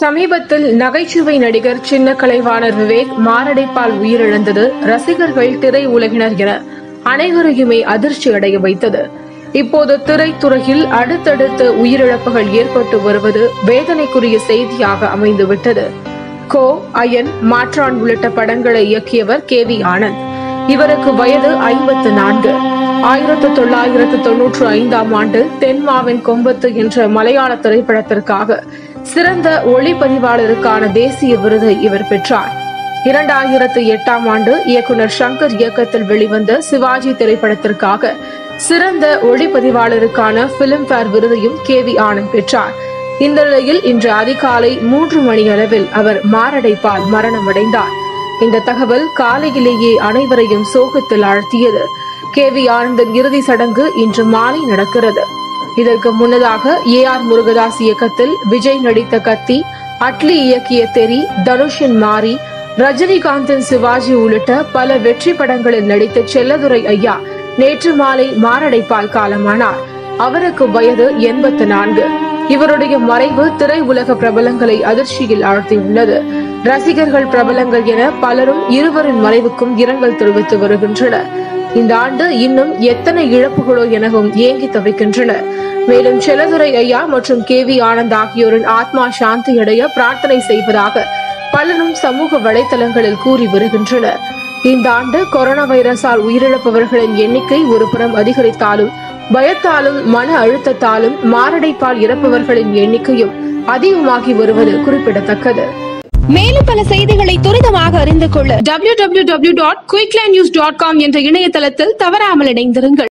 சமீபத்தில் நகைச்சுவை நடிகர் சின்ன கலைவாணர் விவேக் மாரடைப்பால் உயிரிழந்தது ரசிகர்கள் திரை உலகினர் என அனைவரையுமே அதிர்ச்சி அடைய வைத்தது இப்போது திரைத்துறையில் அடுத்தடுத்து உயிரிழப்புகள் ஏற்பட்டு வருவது வேதனைக்குரிய செய்தியாக அமைந்துவிட்டது கோ அயன் மாற்றான் உள்ளிட்ட படங்களை இயக்கியவர் கே வி ஆனந்த் இவருக்கு வயது ஐம்பத்து நான்கு ஆயிரத்து தொள்ளாயிரத்து தொன்னூற்று ஐந்தாம் ஆண்டு தென்மாவின் கொம்பத்து என்ற மலையாள திரைப்படத்திற்காக சிறந்த ஒளிப்பதிவாளருக்கான தேசிய விருதை இவர் பெற்றார் இரண்டாயிரத்து எட்டாம் ஆண்டு இயக்குனர் சங்கர் இயக்கத்தில் வெளிவந்த சிவாஜி திரைப்படத்திற்காக சிறந்த ஒளிப்பதிவாளருக்கான பிலிம்பேர் விருதையும் கே வி ஆனந்த் பெற்றார் இந்த நிலையில் இன்று அதிகாலை மூன்று மணி அளவில் அவர் மாரடைப்பால் மரணமடைந்தார் இந்த தகவல் காலையிலேயே அனைவரையும் சோகத்தில் ஆழ்த்தியது கே வி ஆனந்தின் இறுதி சடங்கு இன்று மாலை நடக்கிறது இதற்கு முன்னதாக ஏ ஆர் முருகதாஸ் இயக்கத்தில் விஜய் நடித்த கத்தி அட்லி இயக்கிய தெரி தனுஷின் மாரி ரஜினிகாந்தின் சிவாஜி உள்ளிட்ட பல வெற்றி படங்களில் நடித்த செல்லதுரை ஐயா நேற்று மாலை மாரடைப்பால் காலமானார் அவருக்கு வயது எண்பத்து நான்கு இவருடைய மறைவு திரை உலக பிரபலங்களை அதிர்ச்சியில் ஆழ்த்தியுள்ளது ரசிகர்கள் பிரபலங்கள் என பலரும் இருவரின் மறைவுக்கும் இரங்கல் தெரிவித்து வருகின்றனர் இந்த ஆண்டு இன்னும் எத்தனை இழப்புகளோ எனவும் ஏங்கி தவிக்கின்றனர் மேலும் செல்லதுரை ஐயா மற்றும் கே வி ஆனந்த் ஆகியோரின் ஆத்மா சாந்தி அடைய பிரார்த்தனை செய்வதாக பலரும் சமூக வலைதளங்களில் கூறி வருகின்றனர் இந்த ஆண்டு கொரோனா வைரஸால் உயிரிழப்பவர்களின் எண்ணிக்கை ஒருபுறம் அதிகரித்தாலும் பயத்தாலும் மன அழுத்தத்தாலும் மாரடைப்பால் இறப்பவர்களின் எண்ணிக்கையும் அதிகமாகி வருவது குறிப்பிடத்தக்கது மேலும் பல செய்திகளை துரிதமாக அறிந்து கொள்ள www.quicklindnews.com என்ற இணையதளத்தில் தவறாமல் இணைந்திருங்கள்